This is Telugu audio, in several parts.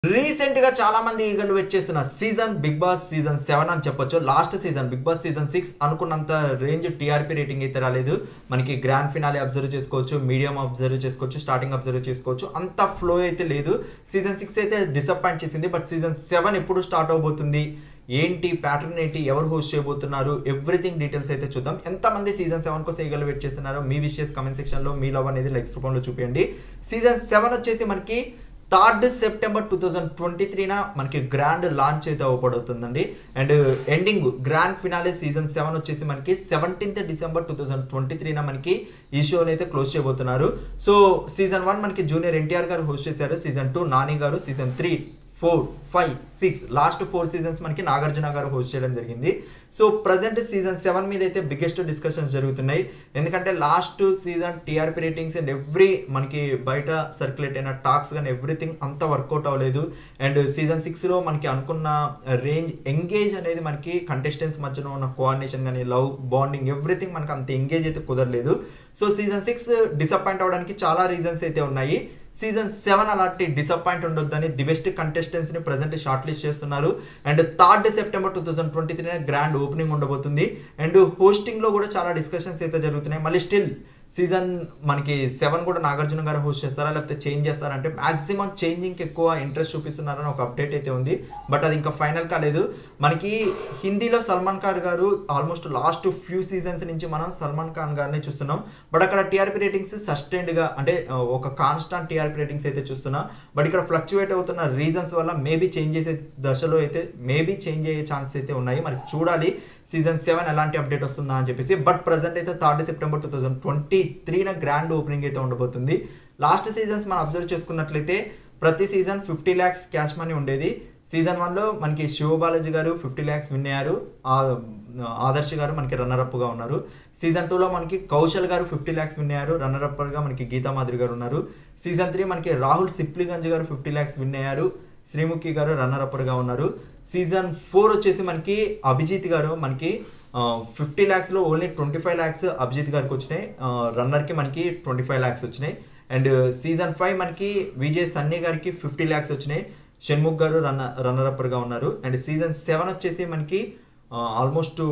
రీసెంట్ గా చాలా మంది ఈగలు వెయిట్ చేస్తున్న season Bigg Boss season seven అని చెప్పొచ్చు last season Bigg Boss season six అనుకున్నంత రేంజ్ టీఆర్పీ రేటింగ్ అయితే రాలేదు మనకి గ్రాండ్ ఫినాలే అబ్జర్వ్ చేసుకోవచ్చు మీడియం అబ్జర్వ్ చేసుకోవచ్చు స్టార్టింగ్ అబ్జర్వ్ చేసుకోవచ్చు అంత ఫ్లో అయితే లేదు సీజన్ సిక్స్ అయితే డిసప్పాయింట్ చేసింది బట్ సీజన్ సెవెన్ ఎప్పుడు స్టార్ట్ అవబోతుంది ఏంటి ప్యాటర్న్ ఏంటి ఎవరు హోస్ట్ చేయబోతున్నారు ఎవ్రీథింగ్ డీటెయిల్స్ అయితే చూద్దాం ఎంతమంది సీజన్ సెవెన్ కోసం ఈగలు వెయిట్ చేస్తున్నారో మీ విషయస్ కమెంట్ సెక్షన్ లో మీ లవ్ అనేది లైక్స్ రూపంలో చూపించండి సీజన్ సెవెన్ వచ్చేసి మనకి third September two thousand twenty త్రీన మనకి గ్రాండ్ లాంచ్ అయితే అవ్వబడుతుందండి and ending grand finale season seven వచ్చేసి మనకి seventeenth December two thousand twenty త్రీన మనకి ఈ షోని అయితే క్లోజ్ చేయబోతున్నారు సో సీజన్ వన్ మనకి జూనియర్ ఎన్టీఆర్ గారు హోస్ట్ చేశారు సీజన్ టూ నాని గారు season three four five six last four seasons మనకి నాగార్జున గారు హోస్ట్ చేయడం జరిగింది సో ప్రజెంట్ సీజన్ సెవెన్ మీద అయితే బిగ్గెస్ట్ డిస్కషన్స్ జరుగుతున్నాయి ఎందుకంటే last season TRP ratings and every మనకి బయట సర్క్యులేట్ అయిన టాక్స్ కానీ ఎవ్రీథింగ్ అంత వర్కౌట్ అవ్వలేదు అండ్ సీజన్ సిక్స్లో మనకి అనుకున్న రేంజ్ ఎంగేజ్ అనేది మనకి కంటెస్టెంట్స్ మధ్యన ఉన్న కోఆర్డినేషన్ కానీ లవ్ బాండింగ్ ఎవ్రీథింగ్ మనకి అంత ఎంగేజ్ అయితే కుదరలేదు సో సీజన్ సిక్స్ డిసప్పాయింట్ అవడానికి చాలా రీజన్స్ అయితే ఉన్నాయి సీజన్ సెవెన్ అలాంటి డిసప్పాయింట్ ఉండొద్దని ది బెస్ట్ కంటెస్టెంట్స్ ని ప్రజెంట్ షార్ట్ లిస్ట్ చేస్తున్నారు and third September two thousand twenty three grand opening ఉండబోతుంది అండ్ హోస్టింగ్ లో కూడా చాలా డిస్కషన్స్ అయితే జరుగుతున్నాయి మళ్ళీ స్టిల్ సీజన్ మనకి సెవెన్ కూడా నాగార్జున గారు హోస్ట్ చేస్తారా లేకపోతే చేంజ్ చేస్తారా అంటే మాక్సిమం చేంజింగ్ ఎక్కువ ఇంట్రెస్ట్ చూపిస్తున్నారని ఒక అప్డేట్ అయితే ఉంది బట్ అది ఇంకా ఫైనల్ కాలేదు మనకి హిందీలో సల్మాన్ ఖాన్ గారు ఆల్మోస్ట్ లాస్ట్ ఫ్యూ సీజన్స్ నుంచి మనం సల్మాన్ ఖాన్ గారిని చూస్తున్నాం బట్ అక్కడ టీఆర్పీ రేటింగ్స్ సస్టైన్డ్ గా అంటే ఆ, ఒక కాన్స్టాంట్ టీఆర్పీ రేటింగ్స్ అయితే చూస్తున్నాం బట్ ఇక్కడ ఫ్లక్చువేట్ అవుతున్న రీజన్స్ వల్ల మేబీ చేంజ్ చేసే దశలో అయితే మేబీ చేంజ్ అయ్యే ఛాన్సెస్ అయితే ఉన్నాయి మరి చూడాలి సీజన్ సెవెన్ ఎలాంటి అప్డేట్ వస్తుందా అని చెప్పేసి బట్ ప్రజెంట్ అయితే third September two thousand twenty త్రీన గ్రాండ్ ఓపెనింగ్ అయితే ఉండబోతుంది లాస్ట్ సీజన్స్ మనం అబ్జర్వ్ చేసుకున్నట్లయితే ప్రతి season fifty lakhs cash money ఉండేది సీజన్ వన్లో మనకి శివబాలాజీ గారు ఫిఫ్టీ ల్యాక్స్ విన్ అయ్యారు ఆ- ఆదర్శ్ గారు మనకి రన్నర్ గా ఉన్నారు సీజన్ టూలో మనకి కౌశల్ గారు ఫిఫ్టీ ల్యాక్స్ విన్ అయ్యారు రన్నర్ గా మనకి గీతా మాధురి గారు ఉన్నారు సీజన్ త్రీ మనకి రాహుల్ సిప్లిగంజ్ గారు ఫిఫ్టీ ల్యాక్స్ విన్ అయ్యారు శ్రీముఖి గారు రన్నర్ గా ఉన్నారు సీజన్ ఫోర్ వచ్చేసి మనకి అభిజిత్ గారు మనకి ఫిఫ్టీ ల్యాక్స్లో only twenty five lakhs Abhijeet గారికి వచ్చినాయి రన్నర్కి మనకి ట్వంటీ ఫైవ్ ల్యాక్స్ వచ్చినాయి అండ్ సీజన్ ఫైవ్ మనకి విజయ్ సన్నీ గారికి ఫిఫ్టీ ల్యాక్స్ వచ్చినాయి షణ్ముఖ్ గారు రన్న రన్నర్ గా ఉన్నారు అండ్ సీజన్ సెవెన్ వచ్చేసి మనకి almost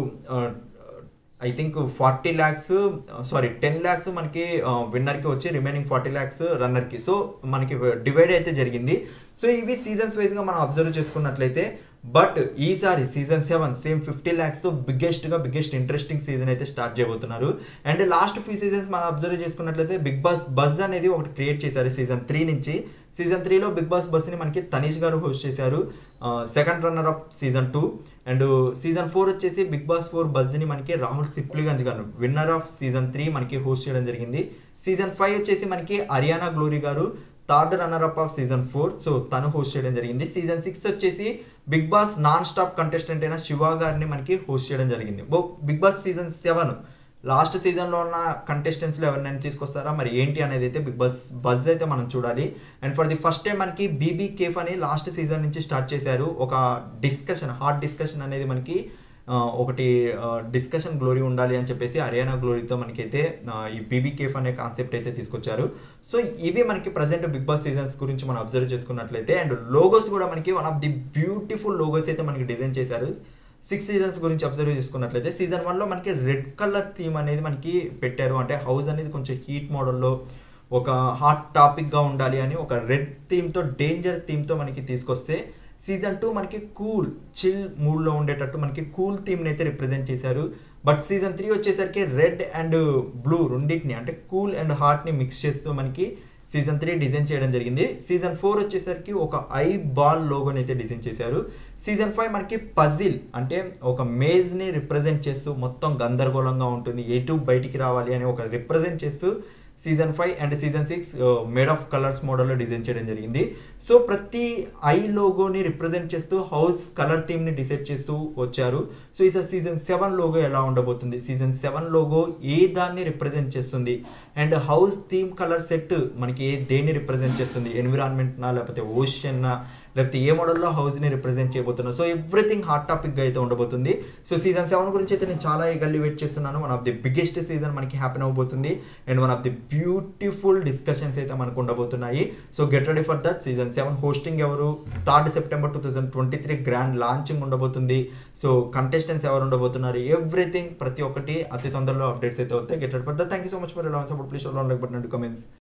I think forty lakhs sorry ten lakhs మనకి విన్నర్కి వచ్చి రిమైనింగ్ ఫార్టీ ల్యాక్స్ రన్నర్కి సో మనకి డివైడ్ అయితే జరిగింది సో ఇవి సీజన్స్ వైజ్గా మనం అబ్జర్వ్ చేసుకున్నట్లయితే బట్ ఈసారి సీజన్ సెవెన్ సేమ్ ఫిఫ్టీ ల్యాక్స్తో బిగ్గెస్ట్గా బిగ్గెస్ట్ ఇంట్రెస్టింగ్ సీజన్ అయితే స్టార్ట్ చేయబోతున్నారు అండ్ లాస్ట్ ఫ్యూ సీజన్స్ మనం అబ్జర్వ్ చేసుకున్నట్లయితే బిగ్ బాస్ బజ్ అనేది ఒకటి క్రియేట్ చేశారు సీజన్ త్రీ నుంచి సీజన్ త్రీలో బిగ్ బాస్ బస్ని మనకి తనీష్ గారు హోస్ట్ చేశారు second runner of season two and season four వచ్చేసి బిగ్ బాస్ ఫోర్ బజ్ని మనకి రాహుల్ సిప్లిగంజ్ గారు విన్నర్ ఆఫ్ సీజన్ త్రీ మనకి హోస్ట్ చేయడం జరిగింది సీజన్ ఫైవ్ వచ్చేసి మనకి హరియానా గ్లోరీ గారు third runner up of season four so తను హోస్ట్ చేయడం జరిగింది సీజన్ సిక్స్ వచ్చేసి Bigg Boss non stop contestant అయిన శివ గారిని మనకి హోస్ట్ చేయడం జరిగింది బో Bigg Boss season seven last సీజన్లో ఉన్న కంటెస్టెంట్స్లో ఎవరినైనా తీసుకొస్తారా మరి ఏంటి అనేది అయితే బిగ్ బాస్ బజ్ అయితే మనం చూడాలి and for the first time మనకి బీబీ కేఫ్ అని లాస్ట్ సీజన్ నుంచి స్టార్ట్ చేశారు ఒక డిస్కషన్ హాట్ డిస్కషన్ అనేది మనకి ఆ, ఒకటి డిస్కషన్ గ్లోరీ ఉండాలి అని చెప్పేసి హర్యానా గ్లోరీతో మనకైతే ఆ, ఈ బీబీ కేఫ్ అనే కాన్సెప్ట్ అయితే తీసుకొచ్చారు సో ఇవి మనకి ప్రజెంట్ బిగ్ బాస్ సీజన్స్ గురించి మనం అబ్జర్వ్ చేసుకున్నట్లయితే అండ్ లోగోస్ కూడా మనకి one of the beautiful logos అయితే మనకి డిజైన్ చేశారు సిక్స్ సీజన్స్ గురించి అబ్జర్వ్ చేసుకున్నట్లయితే సీజన్ వన్లో మనకి రెడ్ కలర్ థీమ్ అనేది మనకి పెట్టారు అంటే హౌస్ అనేది కొంచెం హీట్ మోడల్లో ఒక హాట్ టాపిక్గా ఉండాలి అని ఒక రెడ్ థీమ్తో డేంజర్ థీమ్తో మనకి తీసుకొస్తే సీజన్ టూ మనకి కూల్ చిల్ మూడ్లో ఉండేటట్టు మనకి కూల్ థీమ్ని అయితే రిప్రజెంట్ చేశారు బట్ సీజన్ త్రీ వచ్చేసరికి రెడ్ అండ్ బ్లూ రెండింటిని అంటే కూల్ అండ్ హాట్ని మిక్స్ చేస్తూ మనకి సీజన్ త్రీ డిజైన్ చేయడం జరిగింది సీజన్ ఫోర్ వచ్చేసరికి ఒక ఐ బాల్ లోగోని అయితే డిజైన్ చేశారు సీజన్ ఫైవ్ మనకి పజిల్ అంటే ఒక మేజ్ని రిప్రజెంట్ చేస్తూ మొత్తం గందరగోళంగా ఉంటుంది ఎటు బయటికి రావాలి అని ఒక రిప్రజెంట్ చేస్తూ season five and season six made of colours మోడల్లో డిజైన్ చేయడం జరిగింది సో ప్రతి ఐ లోగోని రిప్రజెంట్ చేస్తూ హౌస్ కలర్ థీమ్ని డిసైడ్ చేస్తూ వచ్చారు సో ఈ సీజన్ సెవెన్ లోగో ఎలా ఉండబోతుంది సీజన్ సెవెన్ లోగో ఏ దాన్ని రిప్రజెంట్ చేస్తుంది and house theme colour set మనకి ఏ దేన్ని రిప్రజెంట్ చేస్తుంది ఎన్విరాన్మెంట్నా లేకపోతే ఓషన్నా లేకపోతే ఏ మోడల్లో హౌస్ని రిప్రజెంట్ చేయబోతున్నారు సో ఎవ్రీథింగ్ హాట్ టాపిక్గా అయితే ఉండబోతుంది సో సీజన్ సెవెన్ గురించి అయితే నేను చాలా ఈగల్లీ వెయిట్ చేస్తున్నాను one of the biggest season మనకి హ్యాపీన్ అవబోతుంది and one of the beautiful discussions అయితే మనకు ఉండబోతున్నాయి so get ready for that season seven hosting ఎవరు third September two thousand twenty three grand launching ఉండబోతుంది సో కంటెస్టెంట్స్ ఎవరు ఉండబోతున్నారు ఎవ్రీథింగ్ ప్రతి ఒక్కటి అతి తొందరలో అప్డేట్స్ అయితే వస్తాయి get ready for that thank you so much for ఎలా support please like button comments